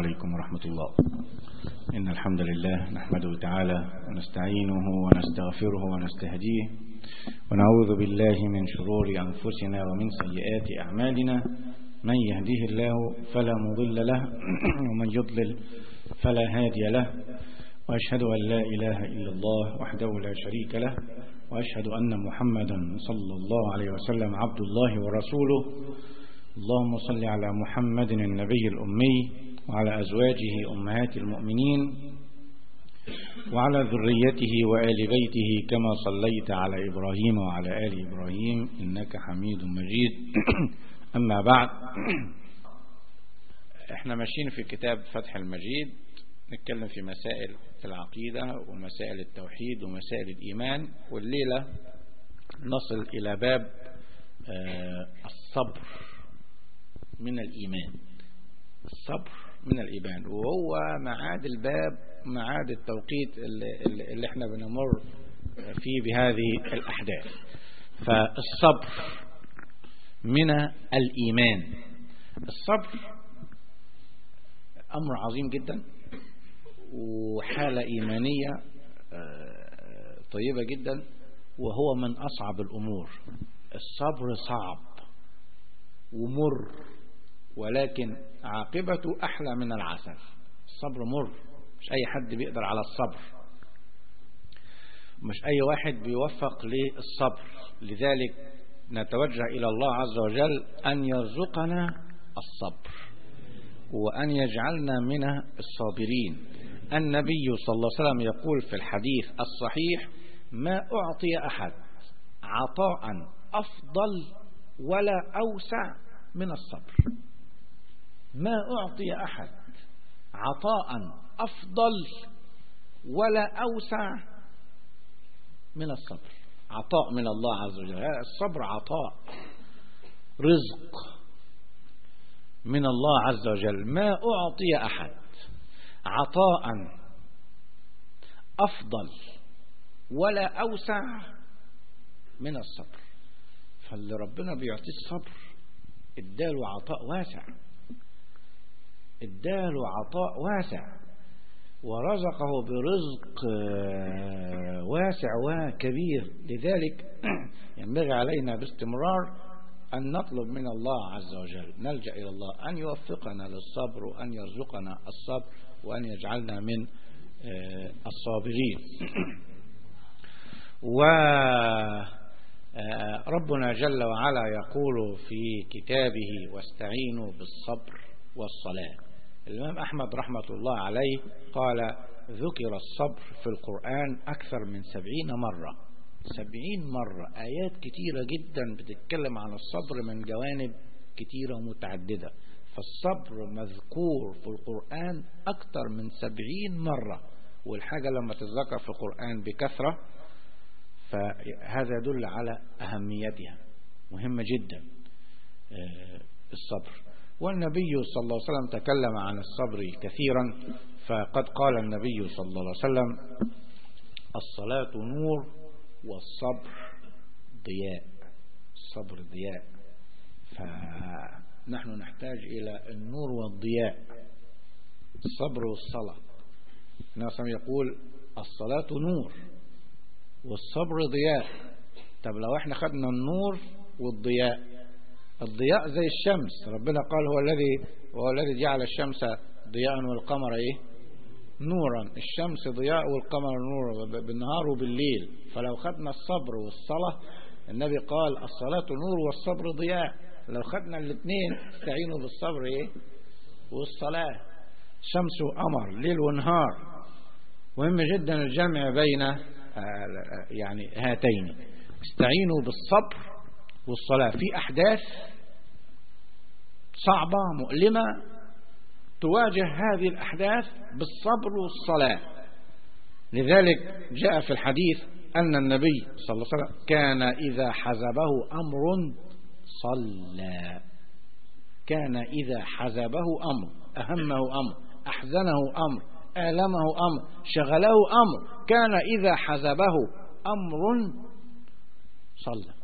عليكم ورحمة الله إن الحمد لله نحمده تعالى ونستعينه ونستغفره ونستهديه ونعوذ بالله من شرور أنفسنا ومن سيئات أعمالنا من يهديه الله فلا مضل له ومن يضلل فلا هادي له وأشهد أن لا إله إلا الله وحده لا شريك له وأشهد أن محمدا صلى الله عليه وسلم عبد الله ورسوله اللهم صل على محمد النبي الأمي وعلى أزواجه أمهات المؤمنين وعلى ذريته وآل بيته كما صليت على إبراهيم وعلى آل إبراهيم إنك حميد مجيد أما بعد احنا ماشيين في كتاب فتح المجيد نتكلم في مسائل العقيدة ومسائل التوحيد ومسائل الإيمان والليلة نصل إلى باب الصبر من الإيمان الصبر من الإيمان وهو معاد الباب معاد التوقيت اللي, اللي احنا بنمر فيه بهذه الأحداث فالصبر من الإيمان الصبر أمر عظيم جدا وحالة إيمانية طيبة جدا وهو من أصعب الأمور الصبر صعب ومر ولكن عاقبته أحلى من العسل الصبر مر مش أي حد بيقدر على الصبر مش أي واحد بيوفق للصبر لذلك نتوجه إلى الله عز وجل أن يرزقنا الصبر وأن يجعلنا من الصابرين النبي صلى الله عليه وسلم يقول في الحديث الصحيح ما أعطي أحد عطاء أفضل ولا أوسع من الصبر ما أعطي أحد عطاء أفضل ولا أوسع من الصبر عطاء من الله عز وجل الصبر عطاء رزق من الله عز وجل ما أعطي أحد عطاء أفضل ولا أوسع من الصبر فاللي ربنا بيعطيه الصبر اداله عطاء واسع اداله عطاء واسع ورزقه برزق واسع وكبير لذلك ينبغي علينا باستمرار أن نطلب من الله عز وجل نلجأ إلى الله أن يوفقنا للصبر وأن يرزقنا الصبر وأن يجعلنا من الصابرين وربنا جل وعلا يقول في كتابه واستعينوا بالصبر والصلاة الإمام أحمد رحمة الله عليه قال ذكر الصبر في القرآن أكثر من سبعين مرة سبعين مرة آيات كتيرة جدا بتتكلم عن الصبر من جوانب كتيرة ومتعددة فالصبر مذكور في القرآن أكثر من سبعين مرة والحاجة لما تتذكر في القرآن بكثرة فهذا يدل على أهميتها مهمة جدا الصبر والنبي صلى الله عليه وسلم تكلم عن الصبر كثيرا فقد قال النبي صلى الله عليه وسلم الصلاة نور والصبر ضياء الصبر ضياء فنحن نحتاج إلى النور والضياء الصبر والصلاة الناس يقول الصلاة نور والصبر ضياء طب لو احنا خدنا النور والضياء الضياء زي الشمس ربنا قال هو الذي هو الذي جعل الشمس ضياء والقمر ايه نورا الشمس ضياء والقمر نور بالنهار وبالليل فلو خدنا الصبر والصلاة النبي قال الصلاة نور والصبر ضياء لو خدنا الاثنين استعينوا بالصبر ايه والصلاة شمس وقمر ليل ونهار مهم جدا الجمع بين يعني هاتين استعينوا بالصبر والصلاة في أحداث صعبة مؤلمة تواجه هذه الأحداث بالصبر والصلاة لذلك جاء في الحديث أن النبي صلى الله عليه وسلم كان إذا حزبه أمر صلى كان إذا حزبه أمر أهمه أمر أحزنه أمر آلمه أمر شغله أمر كان إذا حزبه أمر صلى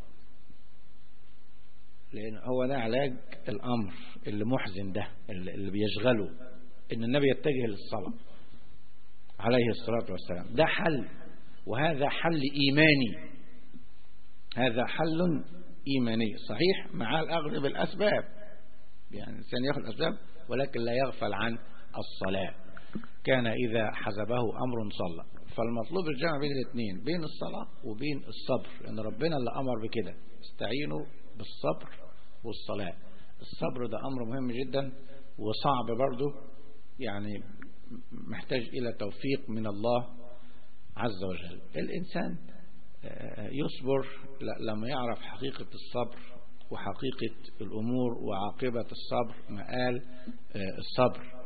لأن هو ده علاج الأمر اللي محزن ده اللي بيشغله ان النبي يتجه للصلاة عليه الصلاة والسلام ده حل وهذا حل إيماني هذا حل إيماني صحيح مع الأخذ بالأسباب يعني الإنسان يأخذ الأسباب ولكن لا يغفل عن الصلاة كان إذا حزبه أمر صلى فالمطلوب الجمع بين الاثنين بين الصلاة وبين الصبر لأن ربنا اللي أمر بكده استعينوا بالصبر والصلاة الصبر ده أمر مهم جدا وصعب برضه يعني محتاج إلى توفيق من الله عز وجل الإنسان يصبر لما يعرف حقيقة الصبر وحقيقة الأمور وعاقبة الصبر مقال الصبر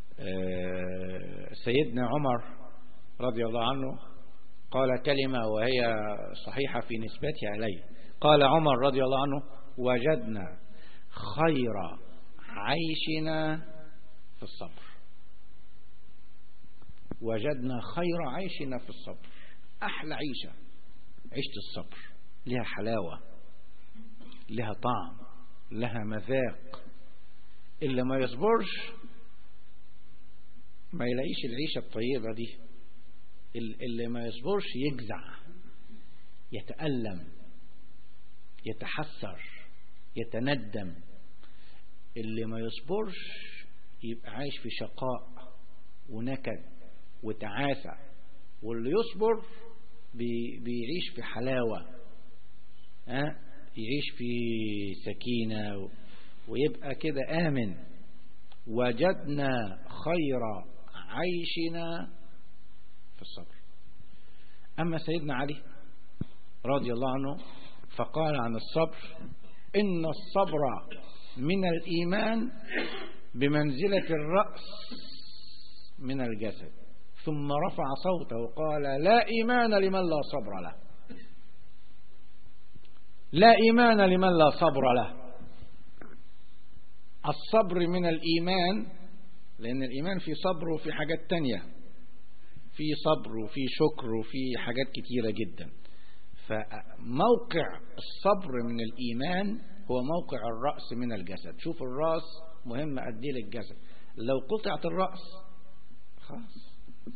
سيدنا عمر رضي الله عنه قال كلمة وهي صحيحة في نسبتها إليه قال عمر رضي الله عنه وجدنا خير عيشنا في الصبر وجدنا خير عيشنا في الصبر أحلى عيشة عيشة الصبر لها حلاوة لها طعم لها مذاق اللي ما يصبرش ما يلاقيش العيشة الطيبة دي اللي ما يصبرش يجزع يتألم يتحسر يتندم اللي ما يصبرش يبقى عايش في شقاء ونكد وتعاسة واللي يصبر بي بيعيش في حلاوة أه؟ يعيش في سكينة ويبقى كده آمن وجدنا خير عيشنا في الصبر أما سيدنا علي رضي الله عنه فقال عن الصبر إن الصبر من الإيمان بمنزلة الرأس من الجسد ثم رفع صوته وقال لا إيمان لمن لا صبر له لا إيمان لمن لا صبر له الصبر من الإيمان لأن الإيمان في صبر وفي حاجات تانية في صبر وفي شكر وفي حاجات كتيرة جدا فموقع الصبر من الإيمان هو موقع الرأس من الجسد شوف الرأس مهم قد ايه للجسد لو قطعت الرأس خلاص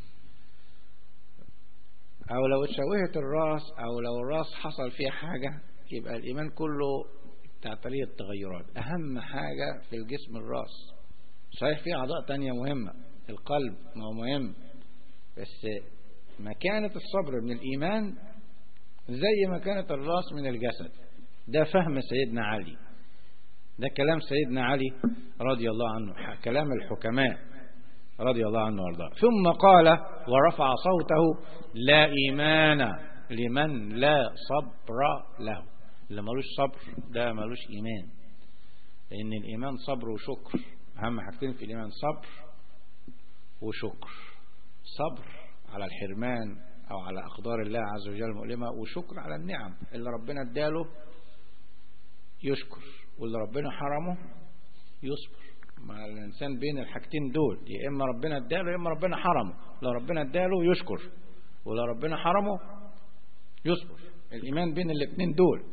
أو لو اتشوهت الرأس أو لو الرأس حصل فيها حاجة يبقى الإيمان كله تعتريه التغيرات أهم حاجة في الجسم الرأس صحيح في أعضاء تانية مهمة القلب ما هو مهم بس مكانة الصبر من الإيمان زي مكانة الرأس من الجسد ده فهم سيدنا علي ده كلام سيدنا علي رضي الله عنه كلام الحكماء رضي الله عنه وارضاه ثم قال ورفع صوته لا إيمان لمن لا صبر له اللي ملوش صبر ده ملوش إيمان لأن الإيمان صبر وشكر أهم حاجتين في الإيمان صبر وشكر صبر على الحرمان أو على أقدار الله عز وجل المؤلمة وشكر على النعم اللي ربنا اداله يشكر واللي ربنا حرمه يصبر مع الإنسان بين الحاجتين دول يا إما ربنا اداله يا إما ربنا حرمه لو ربنا اداله يشكر ولو ربنا حرمه يصبر الإيمان بين الاثنين دول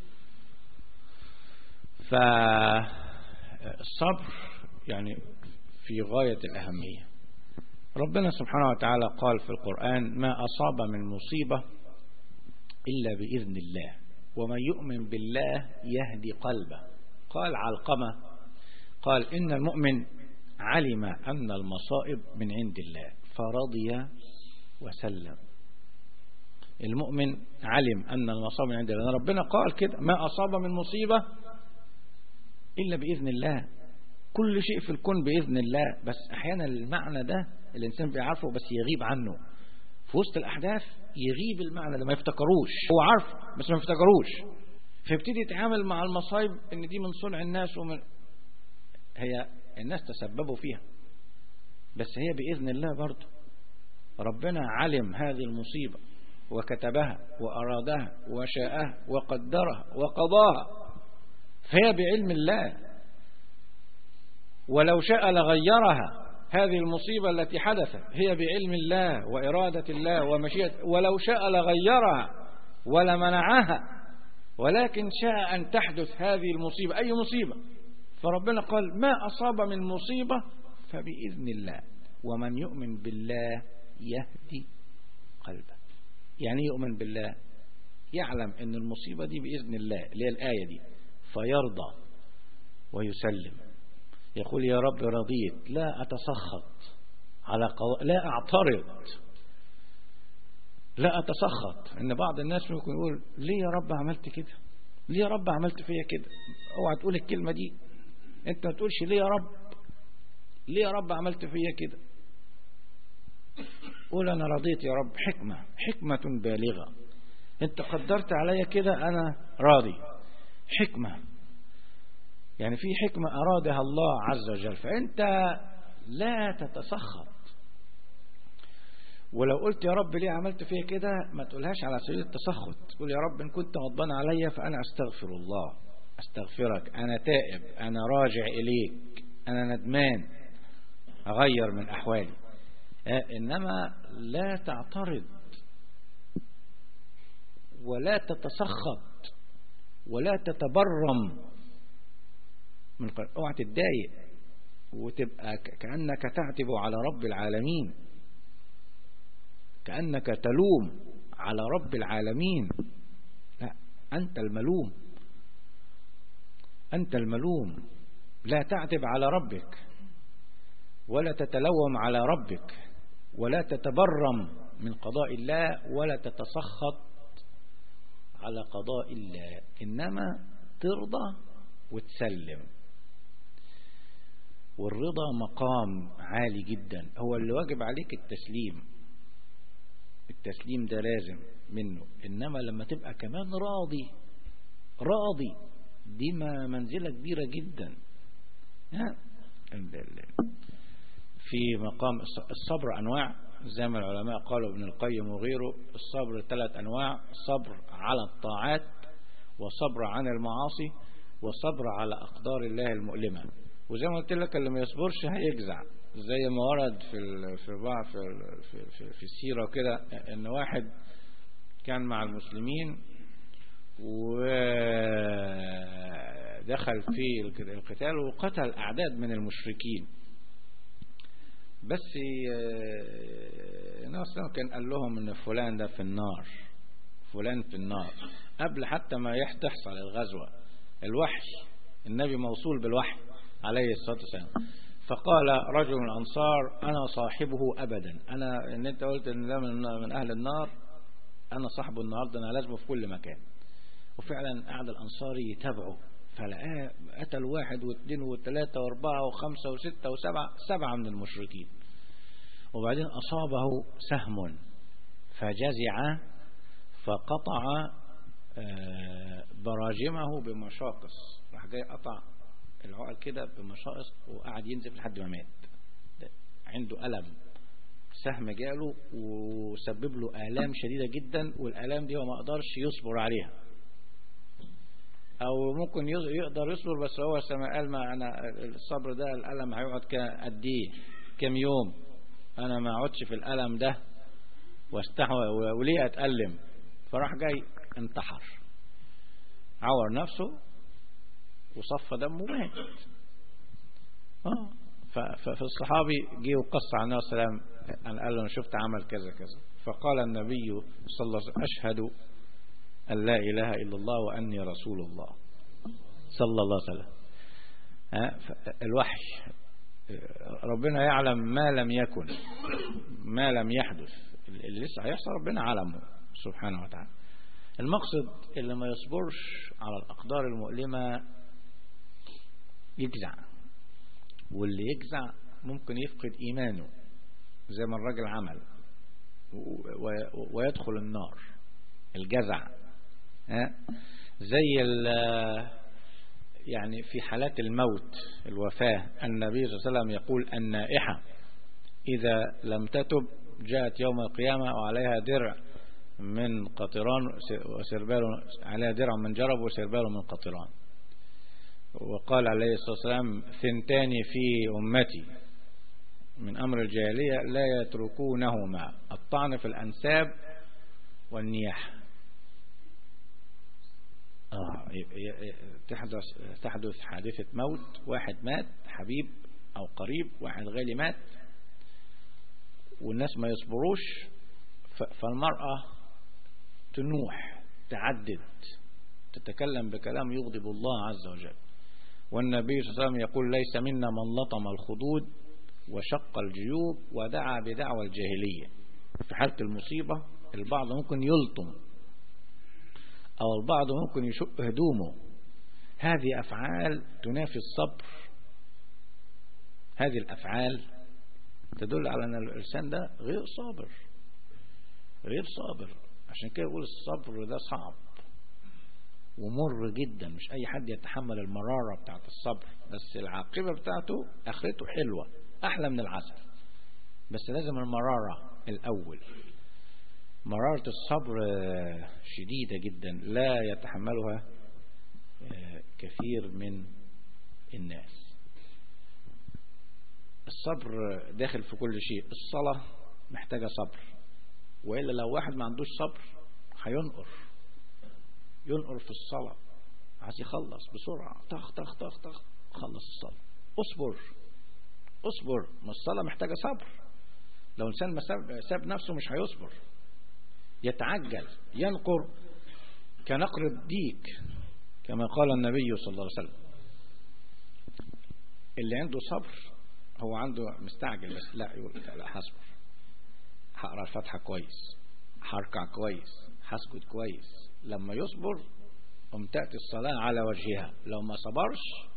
فالصبر يعني في غاية الأهمية ربنا سبحانه وتعالى قال في القرآن ما أصاب من مصيبة إلا بإذن الله ومن يؤمن بالله يهدي قلبه قال علقمة قال إن المؤمن علم أن المصائب من عند الله فرضي وسلم المؤمن علم أن المصائب من عند الله ربنا قال كده ما أصاب من مصيبة إلا بإذن الله كل شيء في الكون بإذن الله بس أحيانا المعنى ده الإنسان بيعرفه بس يغيب عنه في وسط الأحداث يغيب المعنى اللي ما يفتكروش هو عارف بس ما يفتكروش فيبتدي يتعامل مع المصايب ان دي من صنع الناس ومن هي الناس تسببوا فيها بس هي بإذن الله برضه ربنا علم هذه المصيبة وكتبها وأرادها وشاءها وقدرها وقضاها فهي بعلم الله ولو شاء لغيرها هذه المصيبة التي حدثت هي بعلم الله وإرادة الله ومشيئة ولو شاء لغيرها ولمنعها ولكن شاء أن تحدث هذه المصيبة أي مصيبة فربنا قال ما أصاب من مصيبة فبإذن الله ومن يؤمن بالله يهدي قلبه يعني يؤمن بالله يعلم ان المصيبة دي بإذن الله اللي هي الآية دي فيرضى ويسلم يقول يا رب رضيت لا أتسخط على قضاء لا أعترض لا أتسخط إن بعض الناس ممكن يقول ليه يا رب عملت كده ليه يا رب عملت فيا كده اوعى تقول الكلمة دي انت ما تقولش ليه يا رب ليه يا رب عملت فيا كده قول انا رضيت يا رب حكمة حكمة بالغة انت قدرت عليا كده انا راضي حكمة يعني في حكمة ارادها الله عز وجل فانت لا تتسخط ولو قلت يا رب ليه عملت فيا كده ما تقولهاش على سبيل التسخط تقول يا رب ان كنت غضبان عليا فانا استغفر الله استغفرك انا تائب انا راجع اليك انا ندمان اغير من احوالي انما لا تعترض ولا تتسخط ولا تتبرم من اوعى تتضايق وتبقى كأنك تعتب على رب العالمين كأنك تلوم على رب العالمين لا أنت الملوم أنت الملوم لا تعتب على ربك ولا تتلوم على ربك ولا تتبرم من قضاء الله ولا تتسخط على قضاء الله إنما ترضى وتسلم والرضا مقام عالي جدا هو اللي واجب عليك التسليم التسليم ده لازم منه إنما لما تبقى كمان راضي راضي دي منزلة كبيرة جدا في مقام الصبر أنواع زي ما العلماء قالوا ابن القيم وغيره الصبر ثلاث أنواع صبر على الطاعات وصبر عن المعاصي وصبر على أقدار الله المؤلمة وزي ما قلت لك اللي ما يصبرش هيجزع زي ما ورد في في بعض في في, في, في السيرة وكده ان واحد كان مع المسلمين ودخل في القتال وقتل أعداد من المشركين بس ناس كان قال لهم ان فلان ده في النار فلان في النار قبل حتى ما تحصل الغزوة الوحي النبي موصول بالوحي عليه الصلاة والسلام فقال رجل من الأنصار أنا صاحبه أبدا أنا إن أنت قلت إن ده من أهل النار أنا صاحبه النهاردة أنا لازمه في كل مكان وفعلا قعد الأنصاري يتابعه فلقاه قتل واحد واثنين وثلاثة واربعة وخمسة وستة وسبعة سبعة من المشركين وبعدين أصابه سهم فجزع فقطع براجمه بمشاقص راح جاي قطع العقل كده بمشاقص وقعد ينزف لحد ما مات عنده ألم سهم جاله وسبب له آلام شديدة جدا والآلام دي هو ما قدرش يصبر عليها او ممكن يقدر يصبر بس هو سما قال ما انا الصبر ده الالم هيقعد قد ايه كام يوم انا ما اقعدش في الالم ده واستحوى وليه اتالم فراح جاي انتحر عور نفسه وصفى دمه ومات اه فالصحابي جه وقص على النبي صلى الله عليه وسلم قال له انا شفت عمل كذا كذا فقال النبي صلى الله عليه وسلم اشهد أن لا إله إلا الله وأني رسول الله صلى الله عليه وسلم الوحي ربنا يعلم ما لم يكن ما لم يحدث اللي لسه هيحصل ربنا علمه سبحانه وتعالى المقصد اللي ما يصبرش على الأقدار المؤلمة يجزع واللي يجزع ممكن يفقد إيمانه زي ما الراجل عمل ويدخل النار الجزع زي يعني في حالات الموت الوفاة النبي صلى الله عليه وسلم يقول النائحة إذا لم تتب جاءت يوم القيامة وعليها درع من قطران وسربال عليها درع من جرب وسربال من قطران وقال عليه الصلاة والسلام ثنتان في أمتي من أمر الجاهلية لا يتركونهما الطعن في الأنساب والنياحة آه تحدث تحدث حادثة موت واحد مات حبيب أو قريب واحد غالي مات والناس ما يصبروش فالمرأة تنوح تعدد تتكلم بكلام يغضب الله عز وجل والنبي صلى الله عليه وسلم يقول ليس منا من لطم الخدود وشق الجيوب ودعا بدعوى الجاهلية في حالة المصيبة البعض ممكن يلطم أو البعض ممكن يشق هدومه هذه أفعال تنافي الصبر هذه الأفعال تدل على أن الإنسان ده غير صابر غير صابر عشان كده يقول الصبر ده صعب ومر جدا مش أي حد يتحمل المرارة بتاعت الصبر بس العاقبة بتاعته آخرته حلوة أحلى من العسل بس لازم المرارة الأول مرارة الصبر شديدة جدا لا يتحملها كثير من الناس الصبر داخل في كل شيء الصلاة محتاجة صبر وإلا لو واحد ما عندوش صبر هينقر ينقر في الصلاة عايز يخلص بسرعة طخ طخ طخ طخ خلص الصلاة اصبر اصبر ما الصلاة محتاجة صبر لو إنسان ما ساب نفسه مش هيصبر يتعجل ينقر كنقر الديك كما قال النبي صلى الله عليه وسلم اللي عنده صبر هو عنده مستعجل بس لا يقول لا هصبر هقرا الفاتحة كويس هركع كويس هسجد كويس لما يصبر قم تأتي الصلاة على وجهها لو ما صبرش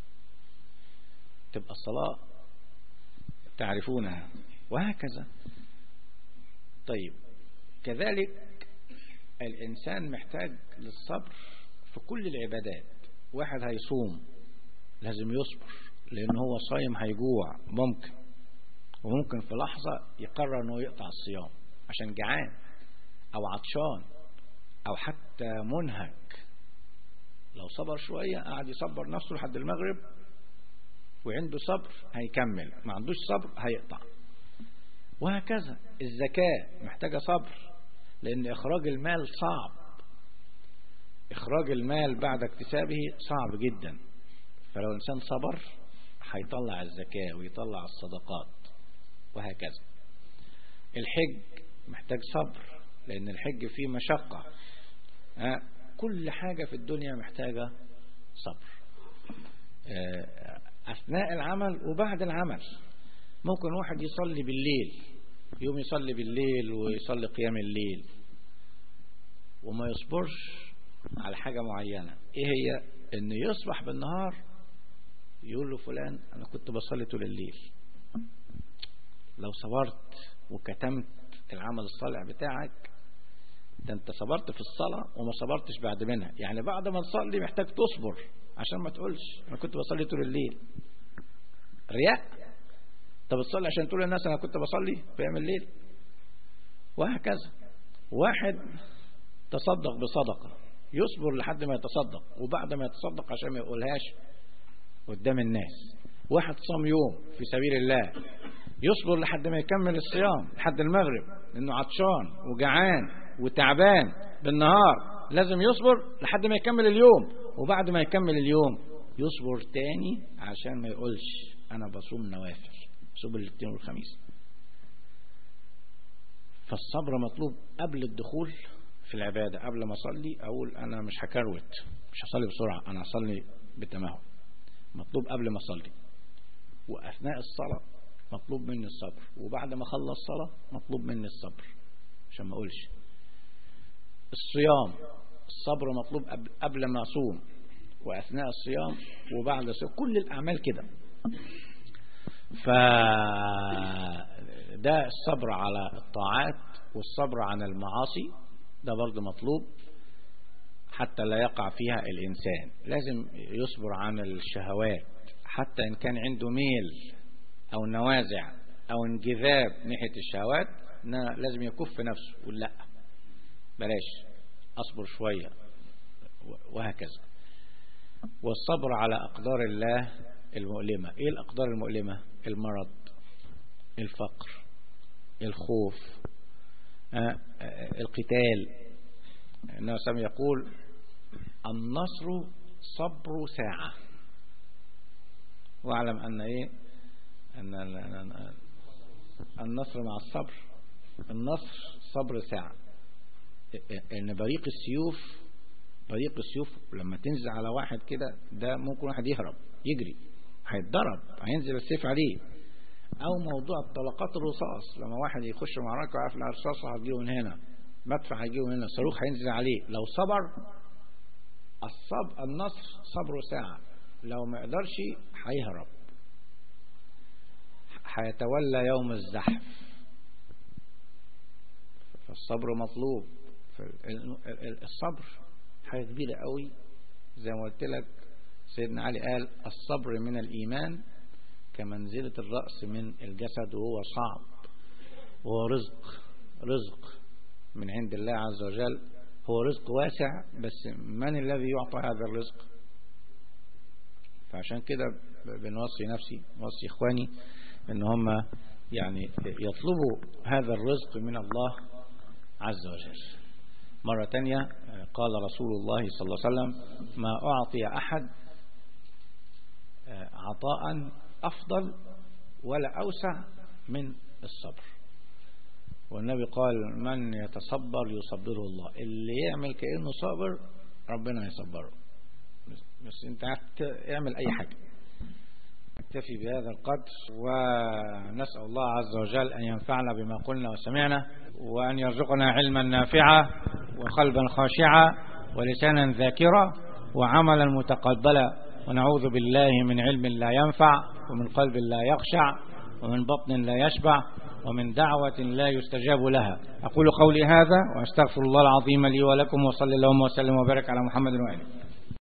تبقى الصلاة تعرفونها وهكذا طيب كذلك الإنسان محتاج للصبر في كل العبادات واحد هيصوم لازم يصبر لأن هو صايم هيجوع ممكن وممكن في لحظة يقرر أنه يقطع الصيام عشان جعان أو عطشان أو حتى منهك لو صبر شوية قاعد يصبر نفسه لحد المغرب وعنده صبر هيكمل ما عندوش صبر هيقطع وهكذا الزكاة محتاجة صبر لأن إخراج المال صعب إخراج المال بعد اكتسابه صعب جدا فلو الإنسان صبر هيطلع الزكاة ويطلع الصدقات وهكذا الحج محتاج صبر لأن الحج فيه مشقة كل حاجة في الدنيا محتاجة صبر أثناء العمل وبعد العمل ممكن واحد يصلي بالليل يوم يصلي بالليل ويصلي قيام الليل وما يصبرش على حاجة معينة ايه هي ان يصبح بالنهار يقول له فلان انا كنت بصلي طول الليل لو صبرت وكتمت العمل الصالح بتاعك ده انت صبرت في الصلاة وما صبرتش بعد منها يعني بعد ما تصلي محتاج تصبر عشان ما تقولش انا كنت بصلي طول الليل رياء طب بتصلي عشان تقول للناس انا كنت بصلي في ايام الليل وهكذا واحد تصدق بصدقة يصبر لحد ما يتصدق وبعد ما يتصدق عشان ما يقولهاش قدام الناس واحد صام يوم في سبيل الله يصبر لحد ما يكمل الصيام لحد المغرب لانه عطشان وجعان وتعبان بالنهار لازم يصبر لحد ما يكمل اليوم وبعد ما يكمل اليوم يصبر تاني عشان ما يقولش انا بصوم نوافل صوم الاثنين والخميس فالصبر مطلوب قبل الدخول في العبادة قبل ما أصلي أقول أنا مش هكروت مش هصلي بسرعة أنا هصلي بتمهل مطلوب قبل ما أصلي وأثناء الصلاة مطلوب مني الصبر وبعد ما أخلص الصلاة مطلوب مني الصبر عشان ما أقولش الصيام الصبر مطلوب قبل ما أصوم وأثناء الصيام وبعد الصيام كل الأعمال كده فده الصبر على الطاعات والصبر عن المعاصي ده برضه مطلوب حتى لا يقع فيها الإنسان لازم يصبر عن الشهوات حتى إن كان عنده ميل أو نوازع أو انجذاب ناحية الشهوات لازم يكف نفسه يقول لا بلاش أصبر شوية وهكذا والصبر على أقدار الله المؤلمة إيه الأقدار المؤلمة المرض الفقر الخوف آه القتال النبي صلى يقول النصر صبر ساعة واعلم أن إيه أن النصر مع الصبر النصر صبر ساعة ان بريق السيوف بريق السيوف لما تنزل على واحد كده ده ممكن واحد يهرب يجري هيتضرب هينزل السيف عليه او موضوع طلقات الرصاص لما واحد يخش معركة وعارف الرصاص هتجيله من هنا مدفع هيجيله من هنا صاروخ هينزل عليه لو صبر الصب النصر صبره ساعة لو ما قدرش هيهرب هيتولى يوم الزحف فالصبر مطلوب الصبر حاجة كبيرة قوي زي ما قلت لك سيدنا علي قال الصبر من الإيمان كمنزلة الرأس من الجسد وهو صعب وهو رزق رزق من عند الله عز وجل هو رزق واسع بس من الذي يعطى هذا الرزق فعشان كده بنوصي نفسي نوصي إخواني ان هم يعني يطلبوا هذا الرزق من الله عز وجل مرة تانية قال رسول الله صلى الله عليه وسلم ما أعطي أحد عطاء أفضل ولا أوسع من الصبر والنبي قال من يتصبر يصبره الله اللي يعمل كأنه صابر ربنا يصبره بس انت اعمل اي حاجة نكتفي بهذا القدر ونسأل الله عز وجل أن ينفعنا بما قلنا وسمعنا وأن يرزقنا علما نافعا وقلبا خاشعا ولسانا ذاكرا وعملا متقبلا ونعوذ بالله من علم لا ينفع ومن قلب لا يخشع ومن بطن لا يشبع ومن دعوة لا يستجاب لها أقول قولي هذا وأستغفر الله العظيم لي ولكم وصلى اللهم وسلم وبارك على محمد وآله